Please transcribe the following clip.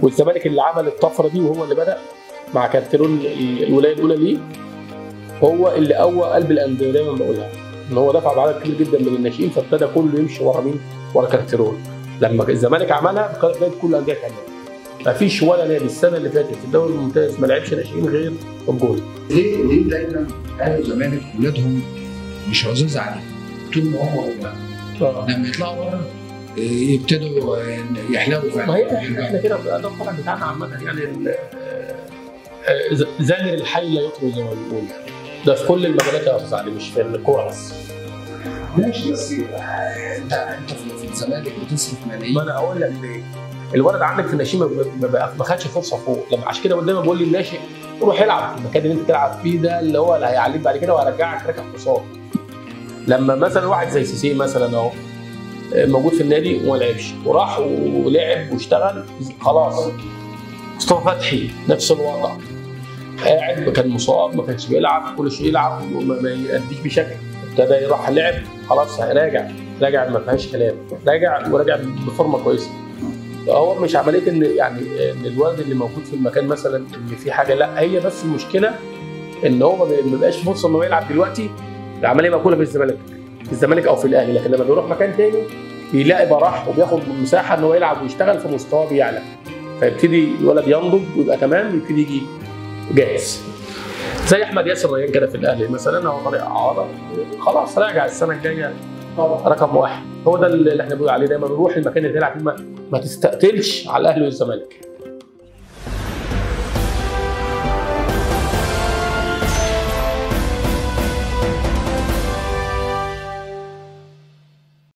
والزمالك اللي عمل الطفره دي وهو اللي بدا مع كارتيرون ال- الولايه الاولى ليه هو اللي قوى قلب الانديه دايما بقولها ان هو دفع بعدد كبير جدا من الناشئين فابتدى كله يمشي ورا مين؟ ورا كارتيرون لما الزمالك عملها كانت بدايه كل الانديه تعملها ما فيش ولا نادي السنه اللي فاتت في الدوري الممتاز ما لعبش ناشئين غير الجول ليه ليه دايما اهل الزمالك ولادهم مش عزاز عليه طول ما هم ولاد. لما يطلعوا بره إيه، يبتدوا إيه، يحلو فعلا ما هي احنا كده ده الطبع بتاعنا عامه يعني ال- آه، ز- زامر الحي لا يطرد زي ما بنقول ده في كل المجالات يا استاذ علي مش في الكوره بس ماشي بس انت انت في في الزمالك بتصرف ملايين ما انا هقول لك ليه الولد عندك في الناشئين ما- ما ما- ما خدش فرصه فوق لما عشان كده دايما بقول للناشئ روح العب المكان اللي انت تلعب فيه ده اللي هو اللي هيعليك بعد كده وهيرجعك راكب حصان لما مثلا واحد زي سيسي مثلا اهو موجود في النادي وما لعبش وراح ولعب واشتغل خلاص مصطفى فتحي نفس الوضع قاعد كان مصاب ما كانش بيلعب كل شيء يلعب وما ما يأديش بشكل ابتدى راح لعب خلاص راجع راجع ما فيهاش كلام راجع وراجع بفورمه كويسه هو مش عمليه ان يعني ان الولد اللي موجود في المكان مثلا ان في حاجه لا هي بس المشكله ان هو ما بي- ما بيبقاش فرصه انه يلعب دلوقتي العمليه مقوله في الزمالك في الزمالك او في الاهلي لكن لما بيروح مكان تاني بيلاقي براح وبياخد مساحه ان هو يلعب ويشتغل فمستواه بيعلى فيبتدي الولد ينضج ويبقى تمام ويبتدي يجي جاهز زي احمد ياسر ريان كده في الاهلي مثلا هو طالع اعاره خلاص راجع السنه الجايه رقم واحد هو ده اللي احنا بنقول عليه دايما روح المكان اللي تلعب فيه ما, ما تستقتلش على الاهلي والزمالك